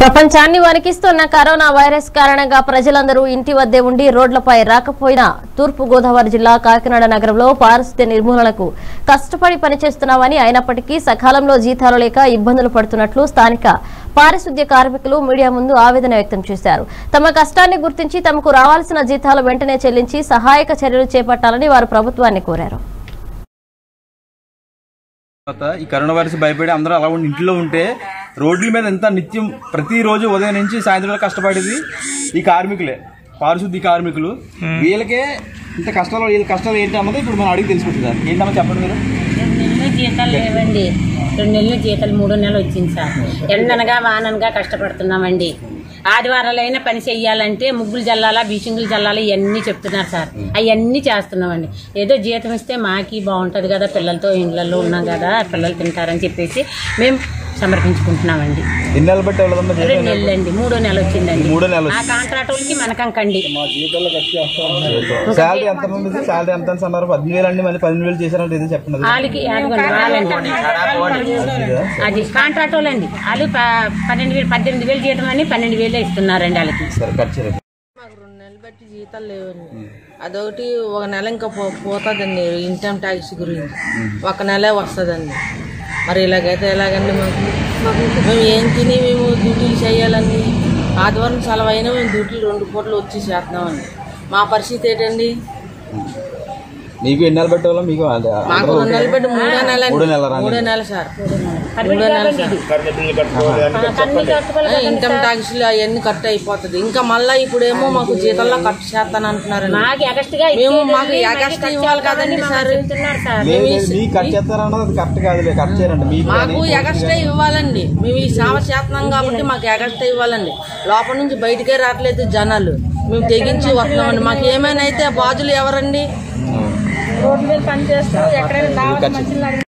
ప్రపంచాన్ని వణికిస్తున్న corona virus కారణంగా ప్రజలందరూ ఇంటి వద్దే ఉండి రోడ్లపై రాకపోయినా తూర్పు గోదావరి జిల్లా కాకినాడ నగరంలో పారిశుద్ధ్య నిర్మూలనకు కష్టపడి పనిచేస్తున్నామని అయినప్పటికీ సకాలంలో జీతాలు లేక ఇబ్బందులు పడుతున్నట్లు స్థానిక పారిశుద్ధ్య కార్మికులు మీడియా ముందు ఆవేదన వ్యక్తం చేశారు తమ కష్టాన్ని గుర్తించి తమకు రావాల్సిన జీతాలు వెంటనే చెల్లించి సహాయక చర్యలు చేపట్టాలని వారు ప్రభుత్వాన్ని కోరారు తర్వాత ఈ కరోనా వైరస్ భయపడి అందరూ అలా ఉండి ఇంట్లో ఉంటే రోడ్ల మీద ఎంత నిత్యం ప్రతిరోజు ఉదయం నుంచి సాయంత్రం వరకు కష్టపడేది ఈ కార్మికులే పారిశుద్ధి కార్మికులు వీళ్ళకే ఇంత కష్టాలు వీళ్ళ కష్టాలు ఏంటి అన్నది ఇప్పుడు మనం అడిగి తెలుసుకుంటున్నారు ఏంటమ్మా చెప్పండి మీరు రెండు నెలలు జీతాలు లేవండి రెండు నెలలు జీతాలు మూడో నెలలు వచ్చింది సార్ ఎండనగా వాననగా కష్టపడుతున్నామండి ఆదివారాలైనా పని చెయ్యాలంటే ముగ్గులు జల్లాలా బీచింగులు జల్లాలా ఇవన్నీ చెప్తున్నారు సార్ అవన్నీ చేస్తున్నామండి ఏదో జీతం ఇస్తే మాకి బాగుంటుంది కదా పిల్లలతో ఇళ్ళల్లో ఉన్నాం కదా పిల్లలు తింటారని చెప్పేసి మేము సమర్పించుకుంటున్నామండి ఎన్ని నెలలు బట్టి వెళ్ళదమ్మా రెండు నెలలు అండి మూడో నెల వచ్చిందండి మూడో నెల ఆ కాంట్రాక్ట్ వాళ్ళకి మనకంకండి శాలరీ ఎంత ఉంది శాలరీ ఎంత అని అన్నారు పద్దెనిమిది వేలు అండి మళ్ళీ పన్నెండు వేలు చేశారంటే ఇది చెప్పండి అది. వాళ్ళకి అదిగోండి వాళ్ళండి అది కాంట్రాక్ట్ వాళ్ళండి వాళ్ళు ప- పన్నెండు వేలు పద్దెనిమిది వేలు జీతం అని పన్నెండు వేలు ఇస్తున్నారండి వాళ్ళకి సరే కట్ చేయండి మాకు రెండు నెలలు బట్టి జీతాలు లేవండి అదొకటి ఒక నెల ఇంకా పో పోతుందండి ఇన్కమ్ ట్యాక్స్ గురించి ఒక నెలే వస్తుందండి మరి ఇలాగైతే ఎలాగండి మాకు మేము ఏం తిని మేము డ్యూటీలు చేయాలండి ఆదివారం సెలవు అయినా మేము డ్యూటీలు రెండు పూటలు వచ్చి చేస్తున్నామండి మా పరిస్థితి ఏంటండి మీకు ఎన్ని నెలలు బట్టి వాళ్ళ మీకు అదే- మాకు రెండు నెలలు బట్టి మూడో నెల మూడో నెల రాని. మూడో నెల సార్ మూడో నెల సార్ ఇన్కమ్ ట్యాక్స్లు అవన్నీ కట్ అయిపోతుంది ఇంకా మళ్ళీ ఇప్పుడేమో మాకు జీతంలో కట్ చేస్తాను అంటున్నారండి మాకు ఎగస్ట్గా మేము మాకు ఎగస్ట్రా ఇవ్వాలి కదండి సార్ చెప్తున్నారు సార్ లేదు, లేదు, మీకు కట్ చేస్తారన్నది అది కరెక్ట్ కాదులే కట్ చేయరండి మీకు కానీ మాకు ఎగస్ట్రా ఇవ్వాలండి మేము ఈ సేవ చేస్తున్నాం కాబట్టి మాకు ఎగస్ట్రా ఇవ్వాలండి లోపల నుంచి బయటకే రావట్లేదు జనాలు మేము తెగించి వస్తున్నామండి మాకు ఏమైనా అయితే బాజులు ఎవరండి ఇది కట్ చేయండి.